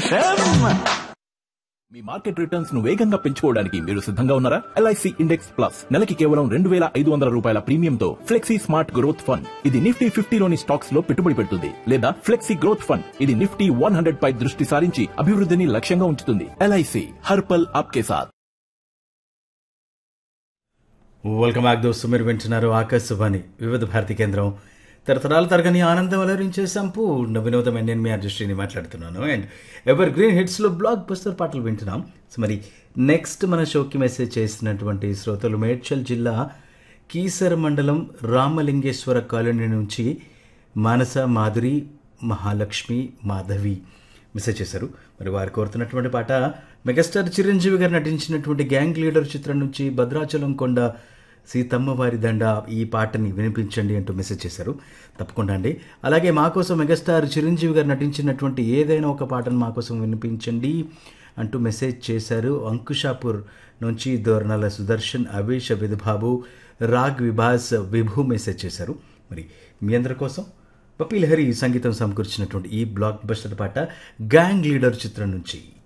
మీ market returns ను వేగంగా పెంచుకోవడానికి మీరు సిద్ధంగా ఉన్నారా ఎల్ఐసి ఇండెక్స్ ప్లస్ నెలకి కేవలం రెండు వేల ఐదు వందల రూపాయల ప్రీమియంతో ఫ్లెక్సీ స్మార్ట్ గ్రోత్ ఫండ్ ఇది నిఫ్టీ ఫిఫ్టీలోని స్టాక్స్ లో పెట్టుబడి పెడుతుంది లేదా ఫ్లెక్సీ గ్రోత్ ఫండ్ ఇది నిఫ్టీ వన్ హండ్రెడ్ పై దృష్టి సారించి అభివృద్ధిని లక్ష్యంగా ఉంచుతుంది ఎల్ఐసి హర్పల్ ఆప్కే సాథ్ వెల్కమ్ బ్యాక్ దోస్తు మీరు వింటున్నారు ఆకాశవాణి వివిధ భారతి కేంద్రం తరతరాల తరగని ఆనందం అలరించే సంపూర్ణ వినోదమైన నేను మీ అదృష్టిని మాట్లాడుతున్నాను అండ్ ఎవర్ గ్రీన్ హిట్స్లో బ్లాక్ బస్టర్ పాటలు వింటున్నాం సో మరి నెక్స్ట్ మన షోకి మెసేజ్ చేసినటువంటి శ్రోతలు మేడ్చల్ జిల్లా కీసర మండలం రామలింగేశ్వర కాలనీ నుంచి మానస మాధురి మహాలక్ష్మి మాధవి మెసేజ్ చేశారు మరి వారు కోరుతున్నటువంటి పాట మెగాస్టార్ చిరంజీవి గారు నటించినటువంటి గ్యాంగ్ లీడర్ చిత్రం నుంచి భద్రాచలం కొండ సీతమ్మ వారి దండ ఈ పాటని వినిపించండి అంటూ మెసేజ్ చేశారు తప్పకుండా అండి అలాగే మా కోసం మెగాస్టార్ చిరంజీవి గారు నటించినటువంటి ఏదైనా ఒక పాటను మా కోసం వినిపించండి అంటూ మెసేజ్ చేశారు అంకుషాపూర్ నుంచి దోర్నాల సుదర్శన్ అవేష్ విధుబాబు రాగ్ విభాస్ విభు మెసేజ్ చేశారు మరి మీ అందరి కోసం పప్పి లహరి సంగీతం సమకూర్చినటువంటి ఈ బ్లాక్ బస్టర్ పాట గ్యాంగ్ లీడర్ చిత్రం నుంచి